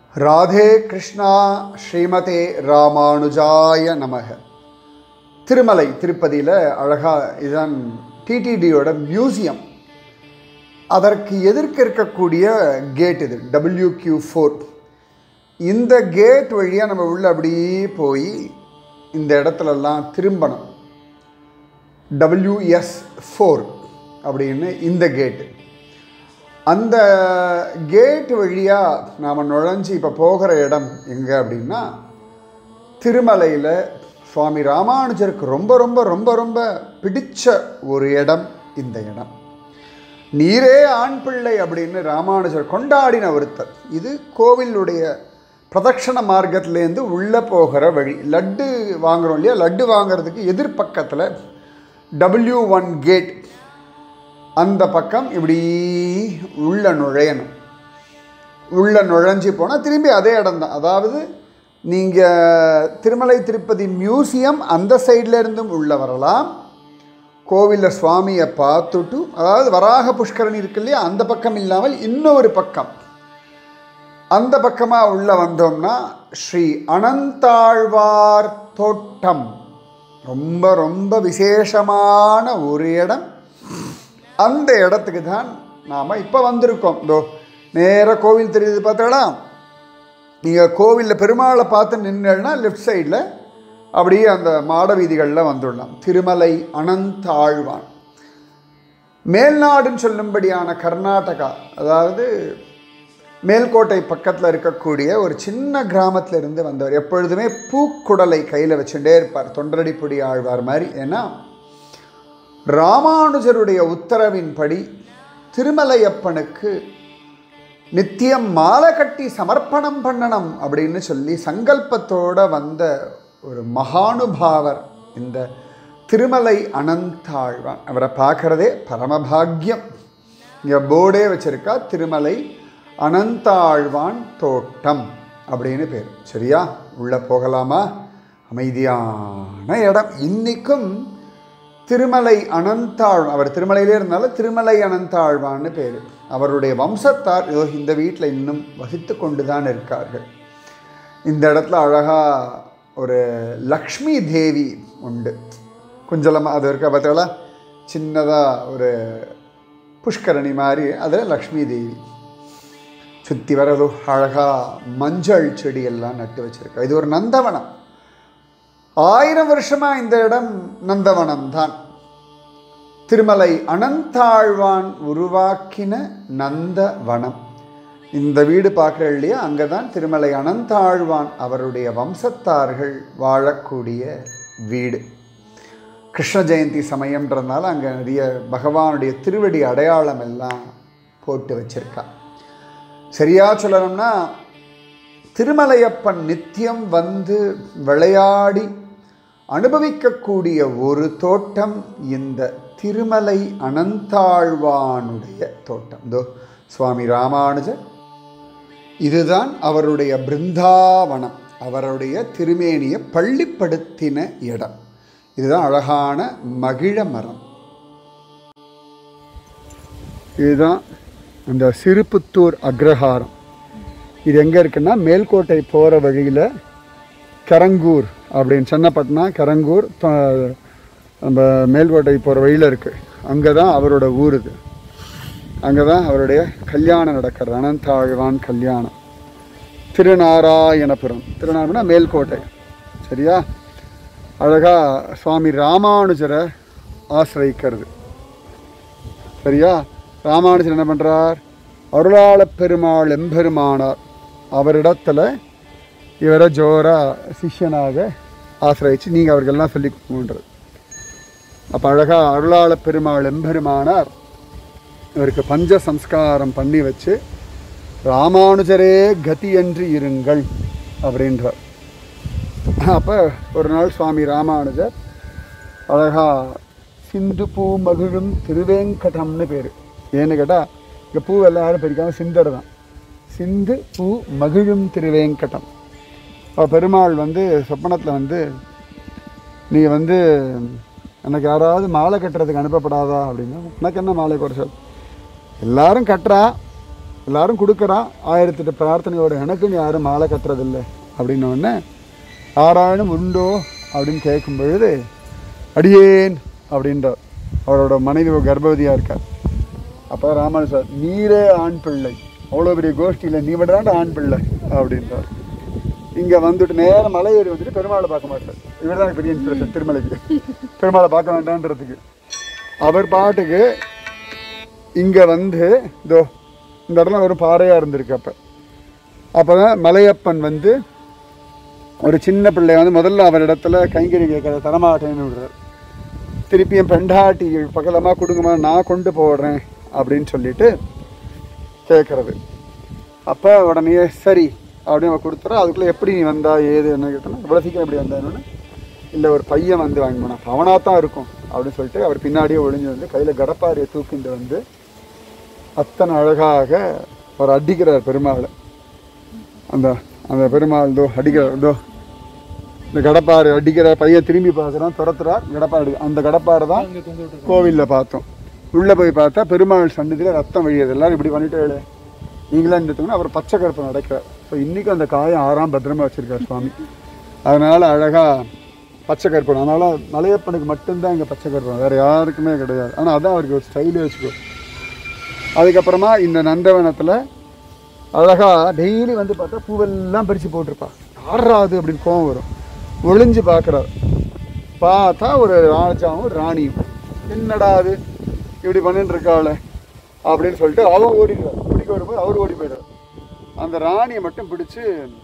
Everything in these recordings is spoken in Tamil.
ராதே கிருஷ்ணா ஸ்ரீமதே ராமானுஜாய நமக திருமலை திருப்பதியில் அழகா இதுதான் டிடிடியோட மியூசியம் அதற்கு எதிர்க்க இருக்கக்கூடிய கேட் இது டபிள்யூ ஃபோர் இந்த கேட் வழியாக நம்ம உள்ள அப்படியே போய் இந்த இடத்துலலாம் திரும்பணும் டபிள்யூஎஸ் ஃபோர் அப்படின்னு இந்த கேட்டு அந்த கேட் வழியாக நாம் நுழைஞ்சு இப்போ போகிற இடம் எங்கே அப்படின்னா திருமலையில் சுவாமி ராமானுஜருக்கு ரொம்ப ரொம்ப ரொம்ப ரொம்ப பிடிச்ச ஒரு இடம் இந்த இடம் நீரே ஆண் பிள்ளை அப்படின்னு ராமானுஜர் கொண்டாடின ஒருத்தர் இது கோவிலுடைய பிரதட்சண மார்க்கத்திலேருந்து உள்ளே போகிற வழி லட்டு வாங்குறோம் இல்லையா லட்டு வாங்குறதுக்கு எதிர்பக்கத்தில் டபிள்யூ ஒன் கேட் அந்த பக்கம் இப்படி உள்ள நுழையணும் உள்ள நுழைஞ்சு போனால் திரும்பி அதே இடம் தான் அதாவது நீங்கள் திருமலை திருப்பதி மியூசியம் அந்த சைடில் இருந்தும் உள்ள வரலாம் கோவிலில் சுவாமியை பார்த்துட்டு அதாவது வராக புஷ்கரணி இருக்கு இல்லையா அந்த பக்கம் இல்லாமல் இன்னொரு பக்கம் அந்த பக்கமாக உள்ள வந்தோம்னா ஸ்ரீ அனந்தாழ்வார் தோட்டம் ரொம்ப ரொம்ப விசேஷமான ஒரு இடம் அந்த இடத்துக்கு தான் நாம் இப்போ வந்திருக்கோம் இதோ நேராக கோவில் தெரியுது பார்த்தீங்களா நீங்கள் கோவிலில் பெருமாளை பார்த்து நின்றுனா லெஃப்ட் சைடில் அப்படியே அந்த மாட வீதிகளில் வந்துடலாம் திருமலை அனந்தாழ்வான் மேல்நாடுன்னு சொல்லும்படியான கர்நாடகா அதாவது மேல்கோட்டை பக்கத்தில் இருக்கக்கூடிய ஒரு சின்ன கிராமத்தில் இருந்து வந்தவர் எப்பொழுதுமே பூக்குடலை கையில் வச்சுட்டே இருப்பார் தொண்டரடிப்புடி ஆழ்வார் மாதிரி ஏன்னா ராமானுஜருடைய உத்தரவின்படி திருமலையப்பனுக்கு நித்தியம் மாலை கட்டி சமர்ப்பணம் பண்ணணும் அப்படின்னு சொல்லி சங்கல்பத்தோடு வந்த ஒரு மகானுபாவர் இந்த திருமலை அனந்தாழ்வான் அவரை பார்க்குறதே பரமபாகியம் இங்கே போர்டே வச்சுருக்கா திருமலை அனந்தாழ்வான் தோட்டம் அப்படின்னு பேர் சரியா உள்ளே போகலாமா அமைதியான இடம் இன்றைக்கும் திருமலை அனந்தாழ் அவர் திருமலையிலே இருந்தாலும் திருமலை அனந்தாழ்வான்னு பேர் அவருடைய வம்சத்தார் இதோ இந்த வீட்டில் இன்னும் வசித்து கொண்டு தான் இருக்கார்கள் இந்த இடத்துல அழகாக ஒரு லக்ஷ்மி தேவி உண்டு குஞ்சலமாக அது இருக்கா பார்த்தீங்களா சின்னதாக ஒரு புஷ்கரணி மாதிரி அதில் லக்ஷ்மி தேவி சுற்றி வரதோ அழகாக மஞ்சள் செடி எல்லாம் நட்டு வச்சுருக்கா இது ஒரு நந்தவனம் ஆயிரம் வருஷமாக இந்த இடம் நந்தவனம் தான் திருமலை அனந்தாழ்வான் உருவாக்கின நந்தவனம் இந்த வீடு பார்க்குற இல்லையா அங்கே தான் திருமலை அனந்தாழ்வான் அவருடைய வம்சத்தார்கள் வாழக்கூடிய வீடு கிருஷ்ண ஜெயந்தி சமயம்ன்றதுனால அங்கே நிறைய பகவானுடைய திருவடி அடையாளம் எல்லாம் போட்டு வச்சிருக்கா சரியா சொல்லணும்னா திருமலையப்பன் நித்தியம் வந்து விளையாடி அனுபவிக்கக்கூடிய ஒரு தோட்டம் இந்த திருமலை அனந்தாழ்வானுடைய தோட்டம் இதோ சுவாமி ராமானுஜர் இதுதான் அவருடைய பிருந்தாவனம் அவருடைய திருமேனியை பள்ளிப்படுத்தின இடம் இதுதான் அழகான மகிழ மரம் இதுதான் அந்த சிறுபுத்தூர் அக்ரஹாரம் இது எங்கே இருக்குன்னா மேல்கோட்டை போகிற வழியில் கரங்கூர் அப்படின்னு சென்னப்பட்டினா கரங்கூர் த- நம்ம மேல்கோட்டை போகிற வழியில் இருக்குது அங்கே தான் அவரோட ஊர் இது அங்கே தான் அவருடைய கல்யாணம் நடக்கிறது அனந்தாழ்வான் கல்யாணம் திருநாராயணபுரம் திருநாராயண மேல்கோட்டை சரியா அழகாக சுவாமி ராமானுஜரை ஆசிரியிக்கிறது சரியா ராமானுஜர் என்ன பண்ணுறார் அருளாளப் பெருமாள் எம்பெருமானார் அவரிடத்துல இவரை ஜோரா சிஷ்யனாக ஆசிரயிச்சு நீங்கள் அவர்கள்லாம் சொல்லி கொடுக்கணுன்றது அப்போ அழகாக அருளாளப் பெருமாள் எம்பெருமானார் இவருக்கு பஞ்ச சம்ஸ்காரம் பண்ணி வச்சு ராமானுஜரே கதியன்று இருங்கள் அப்படின்றார் அப்போ ஒரு நாள் சுவாமி ராமானுஜர் அழகா சிந்து பூ மகிழும் திருவேங்கடம்னு பேர் ஏன்னு கேட்டால் இங்கே பூ எல்லாரும் பிரிக்காம சிந்தர் தான் சிந்து பூ மகிழும் திருவேங்கடம் அப்ப பெருமாள் வந்து சொப்பனத்தில் வந்து நீ வந்து எனக்கு யாராவது மாலை கட்டுறதுக்கு அனுப்பப்படாதா அப்படின்னா உனக்கு என்ன மாலை குறைச்சல் எல்லாரும் கட்டுறா எல்லாரும் கொடுக்குறான் ஆயிரத்தெட்டு பிரார்த்தனையோட எனக்குன்னு யாரும் மாலை கட்டுறதில்லை அப்படின்ன உடனே ஆராயணம் உண்டோ அப்படின்னு கேட்கும் பொழுது அடியேன் அப்படின்றார் அவரோட மனைவி கர்ப்பவதியாக இருக்கார் அப்போ ராமன் சார் நீரே ஆண் பிள்ளை அவ்வளோ பெரிய கோஷ்டியில் நீ மட்டும் ஆண் பிள்ளை அப்படின்றார் இங்கே வந்துட்டு நேரம் மலை ஏறி வந்துட்டு பெருமாளை பார்க்க மாட்டார் இவர் தான் பெரிய இன்ஸ்பிரேஷன் திருமலைக்கு பெருமாளை பார்க்க வேண்டான்றதுக்கு அவர் பாட்டுக்கு இங்கே வந்து இதோ இந்த இடத்துல வெறும் பாறையாக இருந்திருக்கு அப்போ அப்போ தான் மலையப்பன் வந்து ஒரு சின்ன பிள்ளை வந்து முதல்ல அவர் இடத்துல கைங்கறி கேட்கற தரமாட்டேன்னு விடுறார் திருப்பி என் பெண்டாட்டி பக்கலமாக கொடுங்கம்மா நான் கொண்டு போடுறேன் அப்படின்னு சொல்லிட்டு கேட்குறது அப்போ உடனே சரி அப்படின்னு அவன் கொடுத்துறா அதுக்குள்ளே எப்படி நீ வந்தா ஏது என்ன கேட்டோன்னா இவ்வளோ சீக்கிரம் எப்படி வந்தான்னு இல்லை ஒரு பையன் வந்து வாங்கி போனா அவனாக தான் இருக்கும் அப்படின்னு சொல்லிட்டு அவர் பின்னாடியே ஒளிஞ்சு வந்து கையில் கடப்பாரியை தூக்கிட்டு வந்து அத்தனை அழகாக அவர் அடிக்கிறார் பெருமாளை அந்த அந்த பெருமாள் தோ அடிக்கிறார் தோ இந்த கடப்பாறு அடிக்கிற பையன் திரும்பி பார்க்குறான் துரத்துறார் கடப்பாடு அந்த கடப்பாறை தான் கோவிலில் பார்த்தோம் உள்ளே போய் பார்த்தா பெருமாள் சன்னதியில் ரத்தம் வழியது எல்லாரும் இப்படி பண்ணிட்டு நீங்களாம் இருந்துட்டோம்னா அவர் பச்சை கருப்பு நடக்கிறார் ஸோ இன்றைக்கும் அந்த காயம் ஆறாம் பத்திரமா வச்சிருக்கார் சுவாமி அதனால் அழகாக பச்சை கருப்பணம் அதனால் மலையப்பனுக்கு மட்டும்தான் இங்கே பச்சை கருப்பணம் வேறு யாருக்குமே கிடையாது ஆனால் அதான் அவருக்கு ஒரு ஸ்டைலே வச்சுக்கோ அதுக்கப்புறமா இந்த நந்தவனத்தில் அழகா டெய்லி வந்து பார்த்தா பூவெல்லாம் பறித்து போட்டிருப்பா யாராது அப்படின்னு கோவம் வரும் ஒளிஞ்சு பார்க்குறாரு பார்த்தா ஒரு ராஜாவும் ஒரு ராணியும் என்னடா அது இப்படி பண்ணிட்டு இருக்காளே அப்படின்னு சொல்லிட்டு அவன் ஓடிடுறார் பிடிக்க வரும்போது அவர் ஓடி போயிடுறார் அந்த ராணியை மட்டும் பிடிச்சு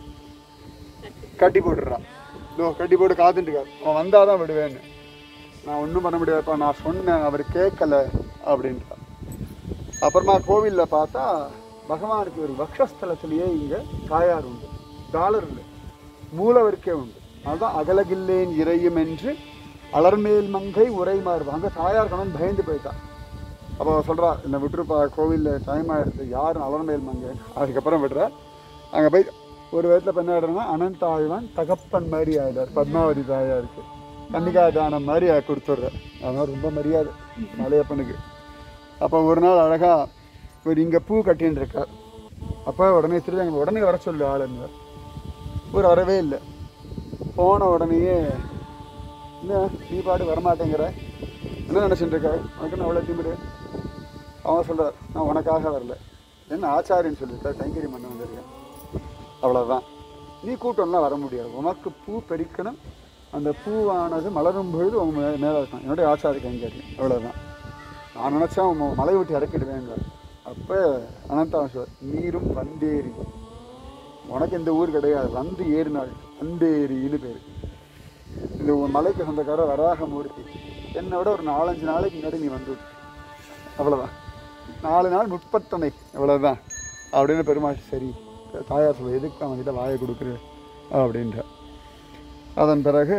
கட்டி போட்டுடுறான் இதோ கட்டி போட்டு காத்துட்டுருக்கார் அவன் வந்தால் தான் விடுவேன்னு நான் ஒன்றும் பண்ண முடியாதுப்பா நான் சொன்னேன் அவர் கேட்கல அப்படின்றான் அப்புறமா கோவிலில் பார்த்தா பகவானுக்கு ஒரு வக்ஷஸ்தலத்திலேயே இங்கே தாயார் உண்டு டாலர் இல்லை மூலவருக்கே உண்டு அதுதான் அகலகில்லேன் இறையும் என்று அலர்மேல் மங்கை உரை மாறுவா அங்கே தாயார் கணவன் பயந்து போயிட்டான் அப்போ அவ சொல்றா என்னை விட்டுருப்பா கோவிலில் டைம் ஆயிடுது யாரும் அலர்மேல் மங்கை அதுக்கப்புறம் விடுறா அங்கே போய் ஒரு விதத்தில் இப்போ என்ன ஆயிடுறா அனந்த ஆழ்வான் தகப்பன் மாதிரி ஆயிடார் பத்மாவதி தாயாருக்கு கன்னிகா தானம் மாதிரி கொடுத்துட்றார் அதனால் ரொம்ப மரியாதை மலையப்பனுக்கு அப்போ ஒரு நாள் அழகா இவர் இங்கே பூ கட்டின்னு இருக்கார் அப்போ உடனே திருவிழா உடனே வர சொல்லு ஆளுங்க இவர் வரவே இல்லை போன உடனேயே என்ன நீ பாட்டு வரமாட்டேங்கிற என்ன நினச்சிட்டு இருக்க உனக்கு என்ன அவ்வளோ திமிரு அவன் சொல்கிறார் நான் உனக்காக வரல என்ன ஆச்சாரியன்னு சொல்லியிருக்கார் கைங்கரி பண்ண வந்திருக்கேன் அவ்வளோதான் நீ கூட்டம்லாம் வர முடியாது உனக்கு பூ பறிக்கணும் அந்த பூவானது மலரும் பொழுது உங்க மே மேலே இருக்கும் என்னுடைய ஆச்சாரிய கைங்கரியம் அவ்வளோதான் நான் நினச்சா உன் மலை விட்டு இறக்கிடுவேங்க அப்போ அனந்தாசுவர் நீரும் வந்தேரி உனக்கு இந்த ஊர் கிடையாது வந்து ஏறினாள் வந்தேரின்னு பேர் இந்த உன் மலைக்கு சொந்தக்கார வராகமூர்த்தி என்னை விட ஒரு நாலஞ்சு நாளைக்கு முன்னாடி நீ வந்து அவ்வளோதான் நாலு நாள் முப்பத்தனை அவ்வளோதான் அப்படின்னு பெருமாள் சரி தாயார் சொல்ல எதுக்கு அவன்கிட்ட வாயை கொடுக்குற அப்படின்ற அதன் பிறகு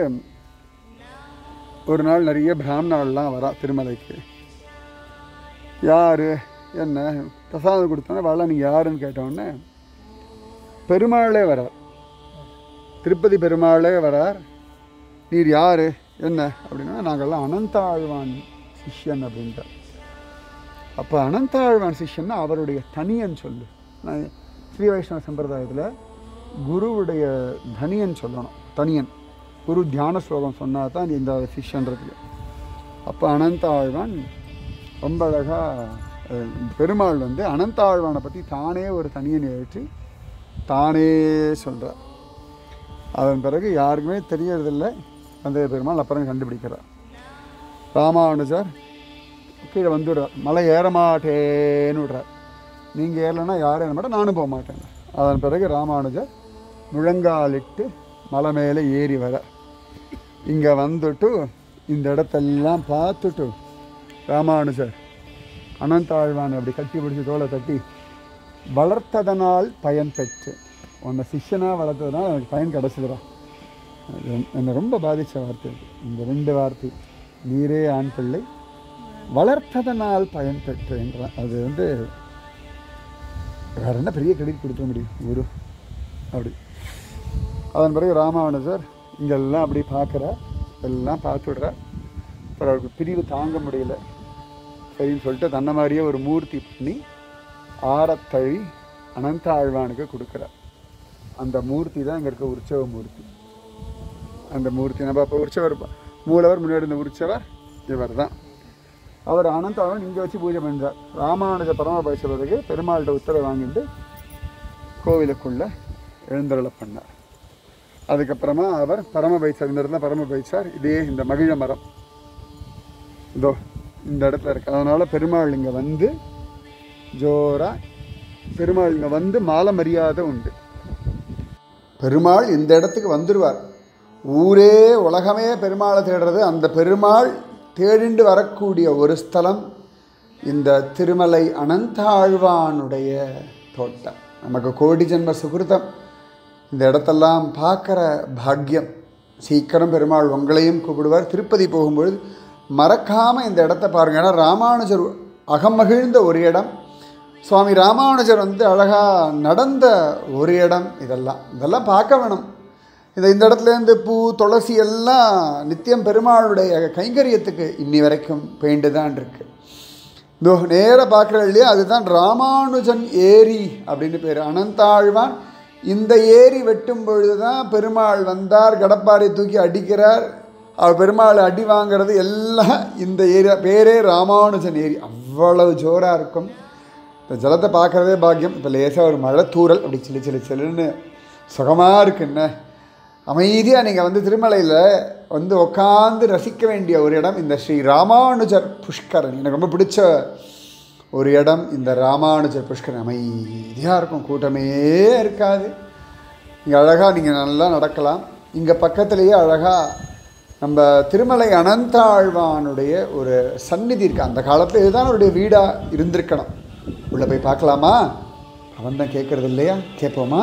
ஒரு நாள் நிறைய பிராமணாள்லாம் வரா திருமலைக்கு யார் என்ன பிரசாதம் கொடுத்தோன்னே வரல நீங்கள் யாருன்னு கேட்டோடனே பெருமாளே வரார் திருப்பதி பெருமாளே வரார் நீர் யார் என்ன அப்படின்னா நாங்கள்லாம் அனந்தாழ்வான் சிஷ்யன் அப்படின்ட்டார் அப்போ அனந்தாழ்வான் சிஷ்யன்னா அவருடைய தனியன் சொல்லு நான் ஸ்ரீ வைஷ்ணவ சம்பிரதாயத்தில் குருவுடைய தனியன் சொல்லணும் தனியன் குரு தியான ஸ்லோகம் சொன்னால் தான் இந்த சிஷ்யன்றதுக்கு அப்போ அனந்தாழ்வான் ரொம்ப அழகாக பெருமாள் வந்து அனந்தாழ்வானை பற்றி தானே ஒரு தனியன் ஏற்றி தானே சொல்கிறார் அதன் பிறகு யாருக்குமே தெரியறதில்லை அந்த பெருமாள் அப்புறம் கண்டுபிடிக்கிறார் ராமானுஜர் கீழே வந்துடுறார் மலை ஏற மாட்டேன்னு விடுறார் நீங்கள் ஏறலைன்னா யாரும் ஏற மாட்டேன் நானும் போக மாட்டேன் அதன் பிறகு ராமானுஜர் முழங்காலிட்டு மலை மேலே ஏறி வர இங்கே வந்துட்டு இந்த இடத்தெல்லாம் பார்த்துட்டு ராமானுஜர் அனந்தாழ்வான் அப்படி கட்டி பிடிச்சி தோலை தட்டி வளர்த்ததனால் பயன் பெற்று உன்னை சிஷ்யனாக வளர்த்ததுனால் எனக்கு பயன் கிடச்சிதுடா அது என்னை ரொம்ப பாதித்த வார்த்தை இது. இந்த ரெண்டு வார்த்தை நீரே ஆண் பிள்ளை வளர்த்ததனால் பயன் பெற்று என்றான் அது வந்து வேற என்ன பெரிய கிரெடிட் கொடுக்க முடியும் குரு அப்படி அதன் பிறகு ராமானுஜர் இங்கெல்லாம் அப்படி பார்க்குற எல்லாம் பார்த்துடுறார் அப்புறம் அவருக்கு பிரிவு தாங்க முடியல சரின்னு சொல்லிட்டு தன்னை மாதிரியே ஒரு மூர்த்தி பண்ணி ஆரத்தழி அனந்த ஆழ்வானுக்கு கொடுக்குறார் அந்த மூர்த்தி தான் இங்கே இருக்க உற்சவ மூர்த்தி அந்த மூர்த்தி நம்ம இப்போ உற்சவர் ப- மூலவர் முன்னாடி இந்த உற்சவர் இவர் தான் அவர் அனந்த ஆழ்வான் இங்கே வச்சு பூஜை பண்ணுறார் ராமானுஜ பரமபைசவருக்கு பெருமாள்கிட்ட உத்தரவு வாங்கிட்டு கோவிலுக்குள்ளே எழுந்தருளை பண்ணார் அதுக்கப்புறமா அவர் பரமபைசார் இந்த இடத்துல பரமபைசார் இதே இந்த மகிழ மரம் இதோ இந்த இடத்துல இருக்கு அதனால பெருமாள் இங்கே வந்து ஜோரா பெருமாள் இங்கே வந்து மாலை மரியாதை உண்டு பெருமாள் இந்த இடத்துக்கு வந்துடுவார் ஊரே உலகமே பெருமாளை தேடுறது அந்த பெருமாள் தேடிண்டு வரக்கூடிய ஒரு ஸ்தலம் இந்த திருமலை அனந்தாழ்வானுடைய தோட்டம் நமக்கு கோடி ஜென்ம சுகிருதம் இந்த இடத்தெல்லாம் பார்க்குற பாக்கியம் சீக்கிரம் பெருமாள் உங்களையும் கூப்பிடுவார் திருப்பதி போகும்பொழுது மறக்காமல் இந்த இடத்த பாருங்க ஏன்னா ராமானுஜர் அகமகிழ்ந்த ஒரு இடம் சுவாமி ராமானுஜர் வந்து அழகாக நடந்த ஒரு இடம் இதெல்லாம் இதெல்லாம் பார்க்க வேணும் இந்த இந்த இடத்துலேருந்து பூ துளசி எல்லாம் நித்தியம் பெருமாளுடைய கைங்கரியத்துக்கு இன்னி வரைக்கும் பெயிண்டு தான் இருக்குது இதோ நேராக பார்க்குற இல்லையா அதுதான் ராமானுஜன் ஏரி அப்படின்னு பேர் அனந்தாழ்வான் இந்த ஏரி வெட்டும் பொழுது தான் பெருமாள் வந்தார் கடப்பாரை தூக்கி அடிக்கிறார் அவர் பெருமாள் அடி வாங்குறது எல்லாம் இந்த ஏரியா பேரே ராமானுஜன் ஏரி அவ்வளவு ஜோராக இருக்கும் இந்த ஜலத்தை பார்க்குறதே பாக்கியம் இப்போ லேசாக ஒரு மழை தூறல் அப்படி சிலு சிலு சிலுன்னு சுகமாக இருக்குண்ணே அமைதியாக நீங்கள் வந்து திருமலையில் வந்து உட்காந்து ரசிக்க வேண்டிய ஒரு இடம் இந்த ஸ்ரீ ராமானுஜர் புஷ்கரன் எனக்கு ரொம்ப பிடிச்ச ஒரு இடம் இந்த ராமானுஜர் புஷ்கரன் அமைதியாக இருக்கும் கூட்டமே இருக்காது இங்கே அழகாக நீங்கள் நல்லா நடக்கலாம் இங்கே பக்கத்துலேயே அழகாக நம்ம திருமலை அனந்தாழ்வானுடைய ஒரு சந்நிதி இருக்குது அந்த காலத்தில் இதுதான் அவருடைய வீடாக இருந்திருக்கணும் உள்ளே போய் பார்க்கலாமா அவன் தான் கேட்குறது இல்லையா கேட்போமா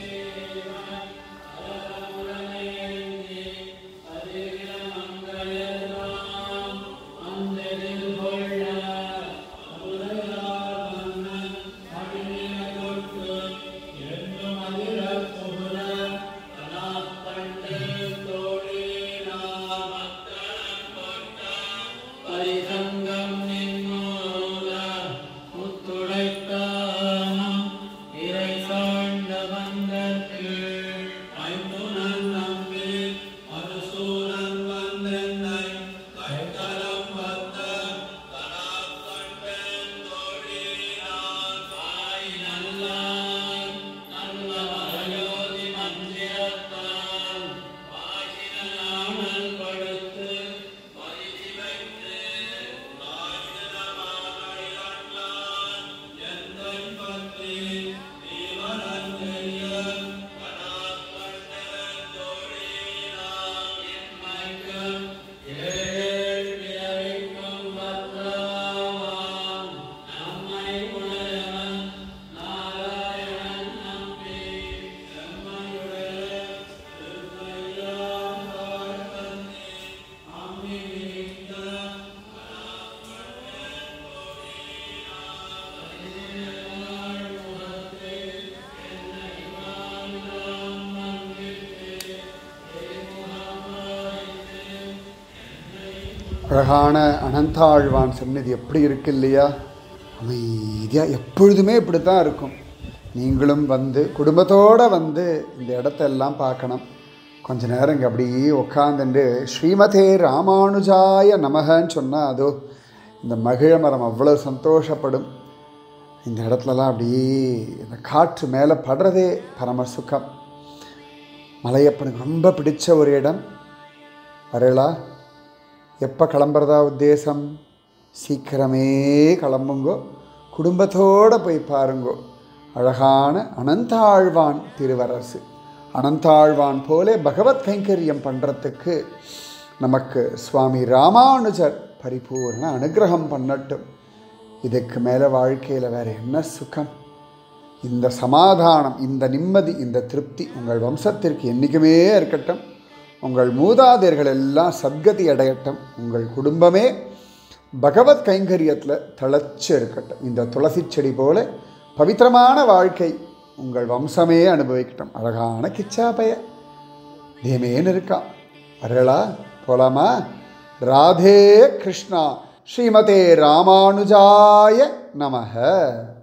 பரிசங்கம் நின்னோத முத்துடைத்தானம் இறை சார்ந்த வந்தற்கு ஐந்துணன் நம்பி மதுசூரன் வந்தென்னை கைத்தலம் வந்த கடாக்கண்டன் தோழினான் வாய் நல்லான் நல்ல மரயோதி மந்திரத்தான் வாசின நாணல் படுத்து மதிசி வைத்து வாசினமாகளிலான் எந்தன் பற்றி தீவரஞ்செய்ய கடாக்கண்டன் தோழினான் என் மயக்கம் ஏழ் பிறவிக்கும் வந்தாவான் நம்மை உணரவன் நாராயணன் நம்பி செம்மையுடைய திருக்கையாம் வாழ்வன்னே அம்மி நீத்த அழகான அனந்தாழ்வான் சன்னதி எப்படி இருக்கு இல்லையா அமைதியாக எப்பொழுதுமே இப்படி தான் இருக்கும் நீங்களும் வந்து குடும்பத்தோடு வந்து இந்த இடத்தெல்லாம் பார்க்கணும் கொஞ்ச நேரம் இங்கே அப்படியே உட்காந்துட்டு ஸ்ரீமதே ராமானுஜாய நமகன்னு சொன்னால் அதோ இந்த மகிழ மரம் அவ்வளோ சந்தோஷப்படும் இந்த இடத்துலலாம் அப்படியே இந்த காற்று மேலே படுறதே பரம சுகம் மலையப்பனுக்கு ரொம்ப பிடிச்ச ஒரு இடம் வரலா எப்போ கிளம்புறதா உத்தேசம் சீக்கிரமே கிளம்புங்கோ குடும்பத்தோடு போய் பாருங்கோ அழகான அனந்தாழ்வான் திருவரசு அனந்தாழ்வான் போலே பகவத் கைங்கரியம் பண்ணுறதுக்கு நமக்கு சுவாமி ராமானுஜர் பரிபூர்ண அனுகிரகம் பண்ணட்டும் இதுக்கு மேலே வாழ்க்கையில் வேறு என்ன சுகம் இந்த சமாதானம் இந்த நிம்மதி இந்த திருப்தி உங்கள் வம்சத்திற்கு என்றைக்குமே இருக்கட்டும் உங்கள் மூதாதையர்கள் எல்லாம் சத்கதி அடையட்டும் உங்கள் குடும்பமே பகவத் கைங்கரியத்தில் தளச்சு இருக்கட்டும் இந்த துளசி செடி போல பவித்திரமான வாழ்க்கை உங்கள் வம்சமே அனுபவிக்கட்டும் அழகான கிச்சாபய தேமேன்னு இருக்கான் வரலா போலாமா ராதே கிருஷ்ணா ஸ்ரீமதே ராமானுஜாய நமக